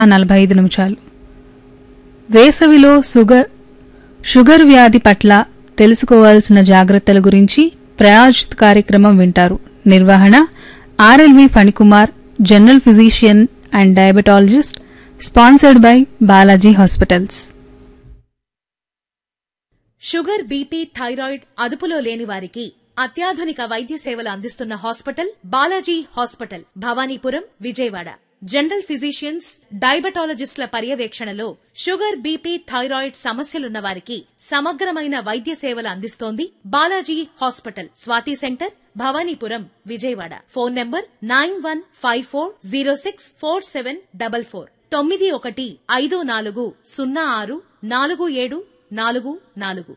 నలభై ఐదు నిమిషాలు వేసవిలో షుగర్ షుగర్ వ్యాధి పట్ల తెలుసుకోవాల్సిన జాగ్రత్తల గురించి ప్రయాజిత్ కార్యక్రమం వింటారు నిర్వహణ RLV Phanikumar general physician and diabetologist sponsored by Balaji hospitals sugar BP thyroid అదుపులో లేని వారికి అత్యాధునిక వైద్య సేవలు అందిస్తున్న hospital Balaji hospital Bhavanipuram Vijayawada general physicians డయాబెటాలజిస్టుల పర్యవేక్షణలో షుగర్ బీపీ థైరాయిడ్ సమస్యలున్న వారికి సమగ్రమైన వైద్య సేవలు అందిస్తోంది Balaji hospital Swathi centre Bhavanipuram Vijayawada phone number nine one five four zero six four seven double four తొమ్మిది ఒకటి ఐదు నాలుగు సున్నా ఆరు నాలుగు ఏడు నాలుగు నాలుగు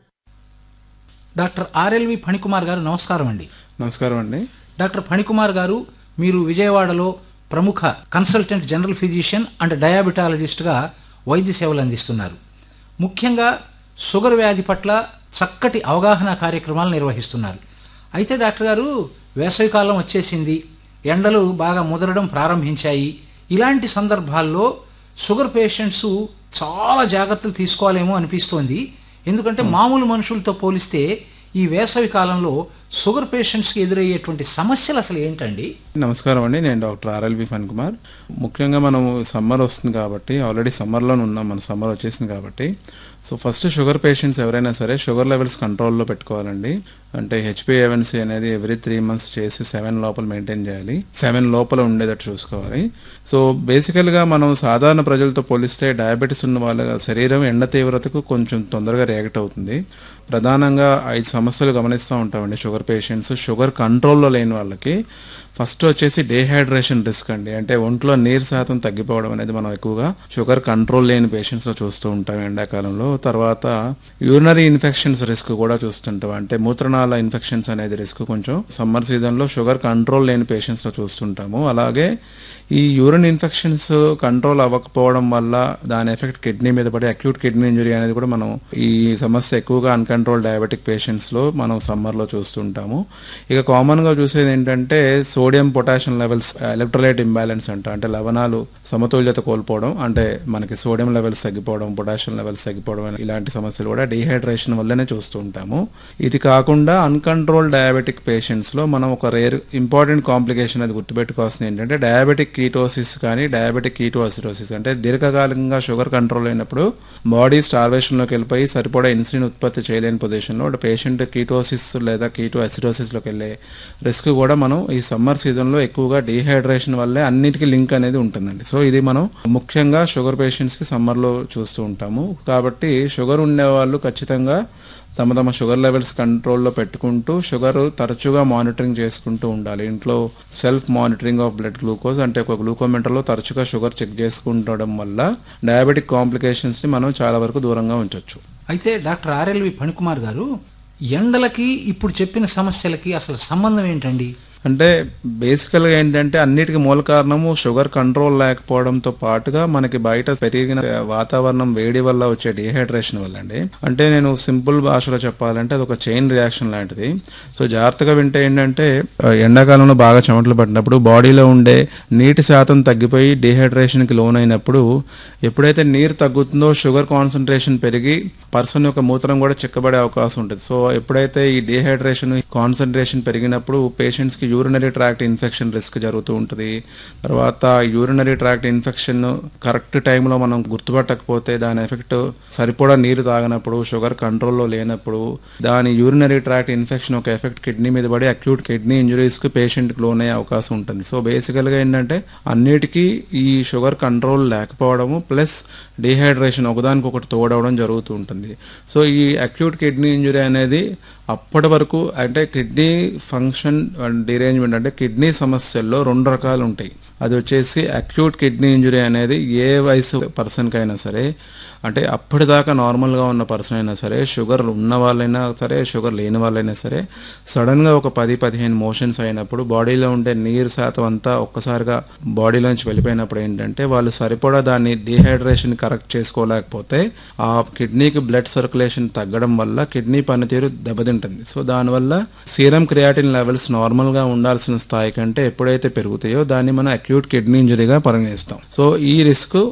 డాక్టర్ ఆర్ఎల్వి ఫణికుమార్ గారు నమస్కారం అండి నమస్కారం అండి డాక్టర్ ఫణికుమార్ గారు మీరు విజయవాడలో ప్రముఖ కన్సల్టెంట్ జనరల్ ఫిజిషియన్ అండ్ డయాబెటాలజిస్ట్గా వైద్య సేవలు అందిస్తున్నారు ముఖ్యంగా షుగర్ వ్యాధి పట్ల చక్కటి అవగాహన కార్యక్రమాలు నిర్వహిస్తున్నారు అయితే డాక్టర్ గారు వేసవికాలం వచ్చేసింది ఎండలు బాగా ముదరడం ప్రారంభించాయి ఇలాంటి సందర్భాల్లో షుగర్ పేషెంట్స్ చాలా జాగ్రత్తలు తీసుకోవాలేమో అనిపిస్తోంది ఎందుకంటే మామూలు మనుషులతో పోలిస్తే ఈ వేసవి కాలంలో షుగర్ పేషెంట్స్కి ఎదురయ్యేటువంటి సమస్యలు అసలు ఏంటండి నమస్కారం అండి నేను డాక్టర్ ఆర్ఎల్వి ఫన్ కుమార్ ముఖ్యంగా మనం సమ్మర్ వస్తుంది కాబట్టి ఆల్రెడీ సమ్మర్లోనే ఉన్నాం మన సమ్మర్ వచ్చేసింది కాబట్టి సో ఫస్ట్ షుగర్ పేషెంట్స్ ఎవరైనా సరే షుగర్ లెవెల్స్ కంట్రోల్లో పెట్టుకోవాలండి అంటే హెచ్పిఏవన్సీ అనేది ఎవ్రీ త్రీ మంత్స్ చేసి సెవెన్ లోపల మెయింటైన్ చేయాలి సెవెన్ లోపల ఉండేటట్టు చూసుకోవాలి సో బేసికల్గా మనం సాధారణ ప్రజలతో పోలిస్తే డయాబెటీస్ ఉన్న వాళ్ళ శరీరం ఎండ తీవ్రతకు కొంచెం తొందరగా రియాక్ట్ అవుతుంది ప్రధానంగా ఐదు సమస్యలు గమనిస్తూ ఉంటామండి షుగర్ పేషెంట్స్ షుగర్ కంట్రోల్లో లేని వాళ్ళకి ఫస్ట్ వచ్చేసి డీహైడ్రేషన్ రిస్క్ అండి అంటే ఒంట్లో నీరు శాతం తగ్గిపోవడం అనేది మనం ఎక్కువగా షుగర్ కంట్రోల్ లేని పేషెంట్స్ లో చూస్తూ ఉంటాం ఎండాకాలంలో తర్వాత యూరినరీ ఇన్ఫెక్షన్స్ రిస్క్ కూడా చూస్తుంటాం అంటే మూత్రనాళ ఇన్ఫెక్షన్స్ అనేది రిస్క్ కొంచెం సమ్మర్ సీజన్ లో షుగర్ కంట్రోల్ లేని పేషెంట్స్ లో చూస్తుంటాము అలాగే ఈ యూరిన్ ఇన్ఫెక్షన్స్ కంట్రోల్ అవ్వకపోవడం వల్ల దాని ఎఫెక్ట్ కిడ్నీ మీద పడే అక్యూట్ కిడ్నీ ఇంజరీ అనేది కూడా మనం ఈ సమస్య ఎక్కువగా అన్కంట్రోల్ డయాబెటిక్ పేషెంట్స్ లో మనం సమ్మర్ లో చూస్తుంటాము ఇక కామన్ గా చూసేది ఏంటంటే sodium potassium levels electrolyte imbalance అంట అంటే లవణాలు సమతుల్యత కోల్పోవడం అంటే మనకి సోడియం లెవెల్స్ తగ్గిపోవడం పొటాషియం లెవెల్స్ తగ్గిపోవడం ఇలాంటి సమస్యలు కూడా డీహైడ్రేషన్ వల్లనే చూస్తూ ఉంటాము ఇది కాకుండా అన్కంట్రోల్ డయాబెటిక్ పేషెంట్స్ లో మనం ఒక రేర్ ఇంపార్టెంట్ కాంప్లికేషన్ అది గుర్తుపెట్టుకోవాల్సింది ఏంటంటే డయాబెటిక్ కీటోసిస్ కానీ డయాబెటిక్ కీటోసిరోసిస్ అంటే దీర్ఘకాలికంగా షుగర్ కంట్రోల్ అయినప్పుడు బాడీ స్టార్వేషన్ లోకి వెళ్ళిపోయి సరిపడా ఇన్సులిన్ ఉత్పత్తి చేయలేని పొజిషన్ లో పేషెంట్ కీటోసిస్ లేదా కీటో అసిడోసిస్ లోకి వెళ్ళే రిస్క్ కూడా మనం ఈ సమ్మర్ సీజన్ లో ఎక్కువగా డీహైడ్రేషన్ వల్లే అన్నిటికీ లింక్ అనేది ఉంటుందండి సో ఇది మనం ముఖ్యంగా షుగర్ పేషెంట్స్ కి సమ్మర్ లో చూస్తూ ఉంటాము కాబట్టి షుగర్ ఉండే వాళ్ళు ఖచ్చితంగా తమ తమ షుగర్ లెవెల్స్ కంట్రోల్లో పెట్టుకుంటూ షుగర్ తరచుగా మానిటరింగ్ చేసుకుంటూ ఉండాలి ఇంట్లో self monitoring of blood glucose అంటే ఒక గ్లూకోమీటర్లో తరచుగా షుగర్ చెక్ చేసుకుంటడం వల్ల డయాబెటిక్ కాంప్లికేషన్స్ని మనం చాలా వరకు దూరంగా ఉంచవచ్చు అయితే డాక్టర్ ఆర్ఎల్వి ఫణికుమార్ గారు ఎండలకి ఇప్పుడు చెప్పిన సమస్యలకి అసలు సంబంధం ఏంటండి అంటే బేసికల్గా ఏంటంటే అన్నిటికీ మూల కారణము షుగర్ కంట్రోల్ లేకపోవడంతో పాటుగా మనకి బయట పెరిగిన వాతావరణం వేడి వల్ల వచ్చే డిహైడ్రేషన్ వల్ల అండి అంటే నేను సింపుల్ భాషలో చెప్పాలంటే అది ఒక చైన్ రియాక్షన్ లాంటిది సో జాగ్రత్తగా వింటే ఏంటంటే ఆ, ఎండాకాలంలో బాగా చెమటలు పట్టినప్పుడు బాడీలో ఉండే నీటి శాతం తగ్గిపోయి డిహైడ్రేషన్కి లోన్ అయినప్పుడు ఎప్పుడైతే నీరు తగ్గుతుందో షుగర్ కాన్సన్ట్రేషన్ పెరిగి పర్సన్ యొక్క మూత్రం కూడా చిక్కబడే అవకాశం ఉంటుంది సో ఎప్పుడైతే ఈ డిహైడ్రేషన్ కాన్సన్ట్రేషన్ పెరిగినప్పుడు పేషెంట్స్ కి యూరినరీ ట్రాక్ట్ ఇన్ఫెక్షన్ రిస్క్ జరుగుతూ ఉంటుంది తర్వాత యూరినరీ ట్రాక్ట్ ఇన్ఫెక్షన్ కరెక్ట్ టైంలో మనం గుర్తుపట్టకపోతే దాని ఎఫెక్ట్ సరిపడా నీరు తాగినప్పుడు షుగర్ కంట్రోల్లో లేనప్పుడు దాని యూరినరీ ట్రాక్ట్ ఇన్ఫెక్షన్ ఒక ఎఫెక్ట్ కిడ్నీ మీద పడి అక్యూట్ కిడ్నీ ఇంజరీస్ కి పేషెంట్ కి లోన్ అయ్యే అవకాశం ఉంటుంది సో బేసికల్ గా ఏంటంటే అన్నిటికీ ఈ షుగర్ కంట్రోల్ లేకపోవడము ప్లస్ డిహైడ్రేషన్ ఒకదానికొకటి తోడవడం జరుగుతూ ఉంటుంది సో ఈ అక్యూట్ కిడ్నీ ఇంజరీ అనేది అప్పటి వరకు అంటే కిడ్నీ ఫంక్షన్ డిరేంజ్మెంట్ అంటే కిడ్నీ సమస్యల్లో రెండు రకాలు ఉంటాయి అది వచ్చేసి అక్యూట్ కిడ్నీ ఇంజరీ అనేది ఏ వయసు పర్సన్కి అయినా సరే అంటే అప్పటిదాకా నార్మల్గా ఉన్న పర్సన్ అయినా సరే షుగర్ ఉన్న వాళ్ళైనా సరే షుగర్ లేని వాళ్ళైనా సరే సడన్గా ఒక పది పదిహేను మోషన్స్ అయినప్పుడు బాడీలో ఉండే నీరు శాతం అంతా ఒక్కసారిగా బాడీలోంచి వెళ్ళిపోయినప్పుడు ఏంటంటే వాళ్ళు సరిపడా దాన్ని డిహైడ్రేషన్ కరెక్ట్ చేసుకోలేకపోతే ఆ కిడ్నీకి బ్లడ్ సర్క్యులేషన్ తగ్గడం వల్ల కిడ్నీ పనితీరు దెబ్బతింటుంది సో దానివల్ల సీరం క్రియాటిన్ లెవెల్స్ నార్మల్గా ఉండాల్సిన స్థాయి కంటే ఎప్పుడైతే పెరుగుతాయో దాన్ని మనం అక్యూట్ కిడ్నీ ఇంజరీగా పరిగణిస్తాం సో ఈ రిస్క్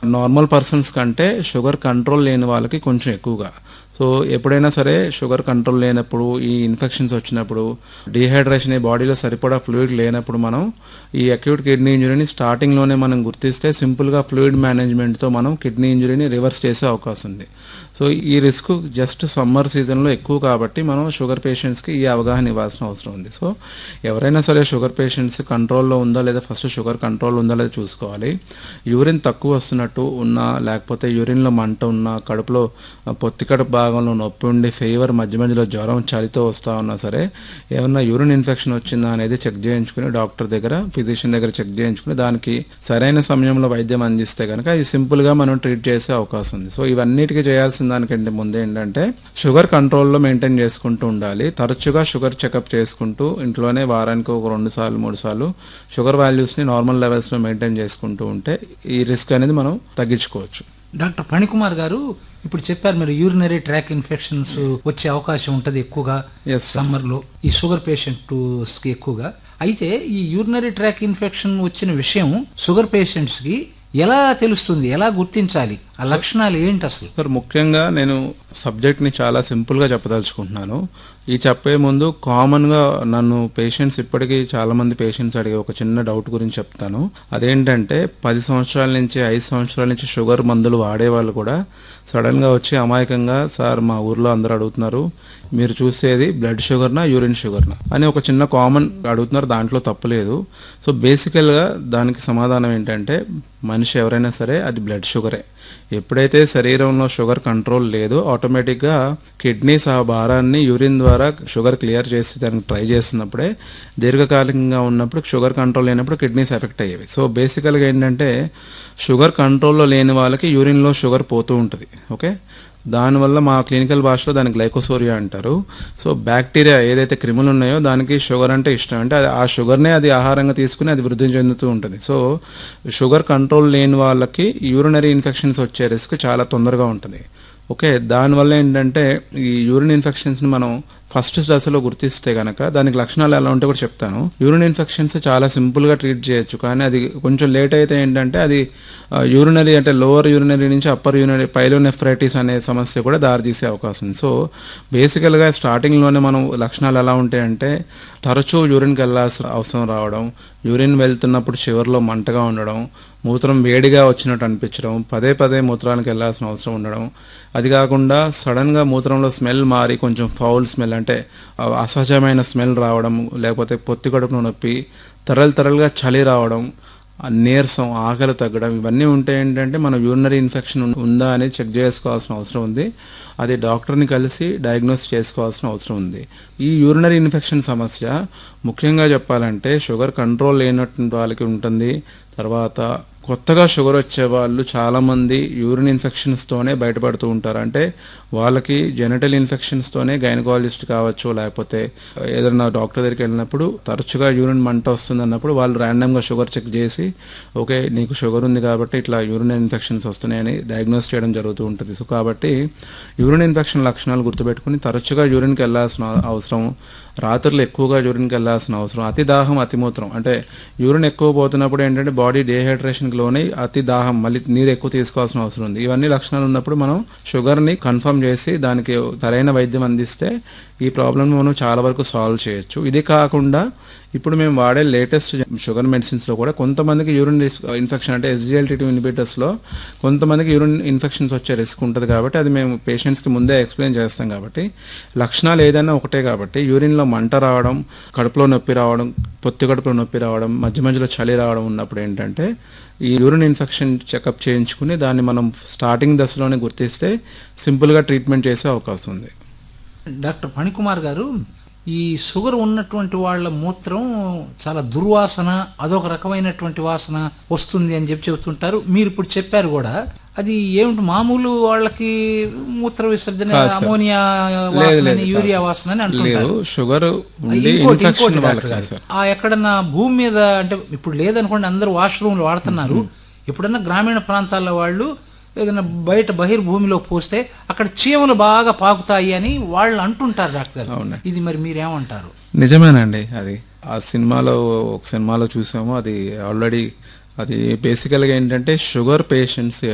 నార్మల్ పర్సన్స్ కంటే షుగర్ కంట్రోల్ లేని వాళ్ళకి కొంచెం ఎక్కువగా సో ఎప్పుడైనా సరే షుగర్ కంట్రోల్ లేనప్పుడు ఈ ఇన్ఫెక్షన్స్ వచ్చినప్పుడు డిహైడ్రేషన్ ఈ బాడీలో సరిపడా ఫ్లూయిడ్ లేనప్పుడు మనం ఈ అక్యూట్ కిడ్నీ ఇంజరీని స్టార్టింగ్లోనే మనం గుర్తిస్తే సింపుల్గా ఫ్లూయిడ్ మేనేజ్మెంట్తో మనం కిడ్నీ ఇంజరీని రివర్స్ చేసే అవకాశం ఉంది సో ఈ రిస్క్ జస్ట్ సమ్మర్ సీజన్లో ఎక్కువ కాబట్టి మనం షుగర్ పేషెంట్స్కి ఈ అవగాహన ఇవ్వాల్సిన అవసరం ఉంది సో ఎవరైనా సరే షుగర్ పేషెంట్స్ కంట్రోల్లో ఉందా లేదా ఫస్ట్ షుగర్ కంట్రోల్ ఉందా లేదా చూసుకోవాలి యూరిన్ తక్కువ వస్తున్నట్టు ఉన్నా లేకపోతే యూరిన్లో మంట ఉన్నా కడుపులో పొత్తి కడుపు భాగంలో నొప్పి ఉండి ఫీవర్ మధ్య మధ్యలో జ్వరం చలితో వస్తా ఉన్నా సరే ఏమన్నా యూరిన్ ఇన్ఫెక్షన్ వచ్చిందా అనేది చెక్ చేయించుకుని డాక్టర్ దగ్గర ఫిజిషియన్ దగ్గర చెక్ చేయించుకుని దానికి సరైన సమయంలో వైద్యం అందిస్తే కనుక ఇది సింపుల్గా మనం ట్రీట్ చేసే అవకాశం ఉంది సో ఇవన్నిటికీ చేయాల్సిన దానికంటే ముందు ఏంటంటే షుగర్ కంట్రోల్లో మెయింటైన్ చేసుకుంటూ ఉండాలి తరచుగా షుగర్ చెకప్ చేసుకుంటూ ఇంట్లోనే వారానికి ఒక రెండు సార్లు మూడు సార్లు షుగర్ వాల్యూస్ని నార్మల్ లెవెల్స్లో మెయింటైన్ చేసుకుంటూ ఉంటే ఈ రిస్క్ అనేది మనం తగ్గించుకోవచ్చు డాక్టర్ ఫణికుమార్ గారు ఇప్పుడు చెప్పారు మీరు యూరినరీ ట్రాక్ ఇన్ఫెక్షన్స్ వచ్చే అవకాశం ఉంటది ఎక్కువగా Yes, sir. సమ్మర్ లో ఈ షుగర్ పేషెంట్స్ కి ఎక్కువగా అయితే ఈ యూరినరీ ట్రాక్ ఇన్ఫెక్షన్ వచ్చిన విషయం షుగర్ పేషెంట్స్ కి ఎలా తెలుస్తుంది ఎలా గుర్తించాలి ఆ లక్షణాలు ఏంటి అసలు సార్ ముఖ్యంగా నేను సబ్జెక్ట్ని చాలా సింపుల్గా చెప్పదలుచుకుంటున్నాను ఈ చెప్పే ముందు కామన్గా నన్ను పేషెంట్స్ ఇప్పటికీ చాలా మంది పేషెంట్స్ అడిగే ఒక చిన్న డౌట్ గురించి చెప్తాను అదేంటంటే పది సంవత్సరాల నుంచి ఐదు సంవత్సరాల నుంచి షుగర్ మందులు వాడే వాళ్ళు కూడా సడన్గా వచ్చి అమాయకంగా సార్ మా ఊర్లో అందరూ అడుగుతున్నారు మీరు చూసేది బ్లడ్ షుగర్నా యూరిన్ షుగర్నా అని ఒక చిన్న కామన్ అడుగుతున్నారు దాంట్లో తప్పులేదు సో బేసికల్గా దానికి సమాధానం ఏంటంటే మనిషి ఎవరైనా సరే అది బ్లడ్ షుగరే ఎప్పుడైతే శరీరంలో షుగర్ కంట్రోల్ లేదో ఆటోమేటిక్గా కిడ్నీస్ ఆ భారాన్ని యూరిన్ ద్వారా షుగర్ క్లియర్ చేసి దానికి ట్రై చేస్తున్నప్పుడే దీర్ఘకాలికంగా ఉన్నప్పుడు షుగర్ కంట్రోల్ లేనప్పుడు కిడ్నీస్ ఎఫెక్ట్ అయ్యేవి సో బేసికల్గా ఏంటంటే షుగర్ కంట్రోల్లో లేని వాళ్ళకి యూరిన్లో షుగర్ పోతూ ఉంటుంది ఓకే దానివల్ల మా క్లినికల్ భాషలో దాన్ని గ్లైకోసోరియా అంటారు సో బ్యాక్టీరియా ఏదైతే క్రిములు ఉన్నాయో దానికి షుగర్ అంటే ఇష్టం అంటే అది ఆ షుగర్నే అది ఆహారంగా తీసుకుని అది వృద్ధి చెందుతూ ఉంటుంది సో షుగర్ కంట్రోల్ లేని వాళ్ళకి యూరినరీ ఇన్ఫెక్షన్స్ వచ్చే రిస్క్ చాలా తొందరగా ఉంటుంది ఓకే దానివల్ల ఏంటంటే ఈ యూరిన్ ఇన్ఫెక్షన్స్ని మనం ఫస్ట్ దశలో గుర్తిస్తే గనక దానికి లక్షణాలు ఎలా ఉంటాయో కూడా చెప్తాను యూరిన్ ఇన్ఫెక్షన్స్ చాలా సింపుల్గా ట్రీట్ చేయొచ్చు కానీ అది కొంచెం లేట్ అయితే ఏంటంటే అది యూరినరీ అంటే లోవర్ యూరినరీ నుంచి అప్పర్ యూరినరీ పైలోనెఫ్రైటిస్ అనే సమస్య కూడా దారితీసే అవకాశం ఉంది సో బేసికల్గా స్టార్టింగ్లోనే మనం లక్షణాలు ఎలా ఉంటాయంటే తరచూ యూరిన్కి వెళ్ళాల్సిన అవసరం రావడం యూరిన్ వెళ్తున్నప్పుడు చివరిలో మంటగా ఉండడం మూత్రం వేడిగా వచ్చినట్టు అనిపించడం పదే పదే మూత్రానికి వెళ్ళాల్సిన అవసరం ఉండడం అది కాకుండా సడన్గా మూత్రంలో స్మెల్ మారి కొంచెం ఫౌల్ స్మెల్ అంటే ఆ అసహజమైన స్మెల్ రావడం లేకపోతే పొత్తి కడుపున నొప్పి తరలు తరలుగా చలి రావడం ఆ నీరసం ఆకలి తగ్గడం ఇవన్నీ ఉంటే ఏంటంటే మనం యూరినరీ ఇన్ఫెక్షన్ ఉం- ఉందా అనేది చెక్ చేసుకోవాల్సిన అవసరం ఉంది అది డాక్టర్ని కలిసి డయాగ్నోస్ చేసుకోవాల్సిన అవసరం ఉంది ఈ యూరినరీ ఇన్ఫెక్షన్ సమస్య ముఖ్యంగా చెప్పాలంటే షుగర్ కంట్రోల్ లేనటువంటి వాళ్ళకి ఉంటుంది తర్వాత కొత్తగా షుగర్ వచ్చే వాళ్ళు చాలామంది యూరిన్ ఇన్ఫెక్షన్స్తోనే బయటపడుతూ ఉంటారు అంటే వాళ్ళకి జెనటల్ ఇన్ఫెక్షన్స్తోనే గైనకాలజిస్ట్ కావచ్చు లేకపోతే ఏదైనా డాక్టర్ దగ్గరికి వెళ్ళినప్పుడు తరచుగా యూరిన్ మంట వస్తుంది అన్నప్పుడు వాళ్ళు ర్యాండమ్గా షుగర్ చెక్ చేసి ఓకే నీకు షుగర్ ఉంది కాబట్టి ఇట్లా యూరిన్ ఇన్ఫెక్షన్స్ వస్తున్నాయని డయాగ్నోస్ చేయడం జరుగుతూ ఉంటుంది సో కాబట్టి యూరిన్ ఇన్ఫెక్షన్ లక్షణాలు గుర్తుపెట్టుకుని తరచుగా యూరిన్కి వెళ్ళాల్సిన అవసరం రాత్రులు ఎక్కువగా యూరిన్కి వెళ్ళాల్సిన అవసరం అతి దాహం అతిమూత్రం అంటే యూరిన్ ఎక్కువ పోతున్నప్పుడు ఏంటంటే బాడీ డిహైడ్రేషన్కి లోనై అతి దాహం మళ్ళీ నీరు ఎక్కువ తీసుకోవాల్సిన అవసరం ఉంది ఇవన్నీ లక్షణాలు ఉన్నప్పుడు మనం షుగర్ని కన్ఫర్మ్ చేసి దానికి సరైన వైద్యం అందిస్తే ఈ ప్రాబ్లమ్ మనం చాలా వరకు సాల్వ్ చేయొచ్చు ఇది కాకుండా ఇప్పుడు మేము వాడే లేటెస్ట్ షుగర్ మెడిసిన్స్లో కూడా కొంతమందికి యూరిన్ ఇన్ఫెక్షన్ అంటే ఎస్జిఎల్టీ టూ ఇన్హిబిటర్స్లో కొంతమందికి యూరిన్ ఇన్ఫెక్షన్స్ వచ్చే రిస్క్ ఉంటుంది కాబట్టి అది మేము పేషెంట్స్కి ముందే ఎక్స్ప్లెయిన్ చేస్తాం కాబట్టి లక్షణాలు ఏదైనా ఒకటే కాబట్టి యూరిన్లో మంట రావడం కడుపులో నొప్పి రావడం పొత్తి కడుపులో నొప్పి రావడం మధ్య మధ్యలో చలి రావడం ఉన్నప్పుడు ఏంటంటే ఈ యూరిన్ ఇన్ఫెక్షన్ చెకప్ చేయించుకుని దాన్ని మనం స్టార్టింగ్ దశలోనే గుర్తిస్తే సింపుల్గా ట్రీట్మెంట్ చేసే అవకాశం ఉంది డాక్టర్ ఫణికుమార్ గారు ఈ షుగర్ ఉన్నటువంటి వాళ్ళ మూత్రం చాలా దుర్వాసన అదొక రకమైనటువంటి వాసన వస్తుంది అని చెప్పి చెబుతుంటారు మీరు ఇప్పుడు చెప్పారు కూడా అది ఏమిటి మామూలు వాళ్ళకి మూత్ర విసర్జన కాదు సార్. అమోనియా లేదు వాసన లేదు యూరియా కాదు. వాసన అని లేదు అంటుంటారు షుగర్ ఉండి ఇంకోటి ఇంకోటి ఇన్ఫెక్షన్ డాక్టర్ వాళ్ళకి గారు. సార్ ఆ ఎక్కడన్నా భూమి మీద అంటే ఇప్పుడు లేదనుకోండి అందరూ వాష్రూమ్లు వాడుతున్నారు ఎప్పుడన్నా గ్రామీణ ప్రాంతాల్లో వాళ్ళు ఏదైనా బయట బహిర్భూమిలో పోస్తే అక్కడ చీమలు బాగా పాకుతాయి అని వాళ్ళు అంటుంటారు డాక్టర్ గారు అవునండి. ఇది మరి మీరేమంటారు నిజమేనండి అది ఆ సినిమాలో ఒక సినిమాలో చూసాము అది ఆల్రెడీ అది బేసికల్గా ఏంటంటే షుగర్ పేషెంట్స్